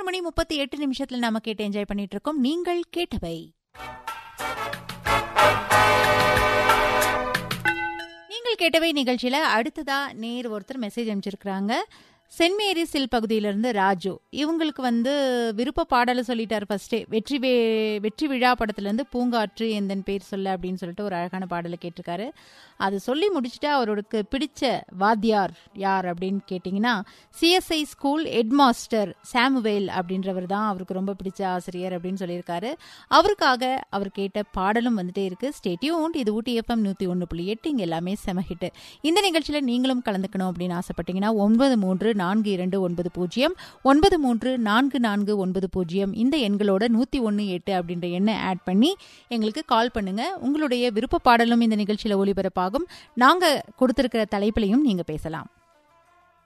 மணி முப்பத்தி எட்டு நிமிஷத்துல நாம கேட்டு என்ஜாய் பண்ணிட்டு இருக்கோம் நீங்கள் கேட்டவை நீங்கள் கேட்டவை நிகழ்ச்சியில அடுத்ததா நேர் ஒருத்தர் மெசேஜ் அனுப்பிச்சிருக்கிறாங்க சென்ட் மேரிஸில் பகுதியிலிருந்து ராஜு இவங்களுக்கு வந்து விருப்ப பாடலை சொல்லிட்டார் ஃபர்ஸ்டே வெற்றி வே வெற்றி விழா படத்துலேருந்து பூங்காற்று எந்தன் பேர் சொல்ல அப்படின்னு சொல்லிட்டு ஒரு அழகான பாடலை கேட்டிருக்காரு அது சொல்லி முடிச்சுட்டு அவருக்கு பிடிச்ச வாத்தியார் யார் அப்படின்னு கேட்டிங்கன்னா சிஎஸ்ஐ ஸ்கூல் ஹெட்மாஸ்டர் சாமுவேல் அப்படின்றவர் தான் அவருக்கு ரொம்ப பிடிச்ச ஆசிரியர் அப்படின்னு சொல்லியிருக்காரு அவருக்காக அவர் கேட்ட பாடலும் வந்துட்டே இருக்கு ஸ்டேட்யூன் இது ஊட்டி எஃப்எம் நூற்றி ஒன்று புள்ளி எட்டு இங்கே எல்லாமே செம ஹிட் இந்த நிகழ்ச்சியில் நீங்களும் கலந்துக்கணும் அப்படின்னு ஆசைப்பட்டீங்கன்னா ஒன்பது மூன்று நான்கு இரண்டு ஒன்பது பூஜ்ஜியம் ஒன்பது மூன்று நான்கு நான்கு ஒன்பது பூஜ்ஜியம் இந்த எண்களோட நூற்றி ஒன்று எட்டு அப்படின்ற எண்ணை ஆட் பண்ணி எங்களுக்கு கால் பண்ணுங்க உங்களுடைய விருப்ப பாடலும் இந்த நிகழ்ச்சியில் ஒளிபரப்பாகும் நாங்கள் கொடுத்திருக்கிற தலைப்பிலையும் நீங்கள் பேசலாம்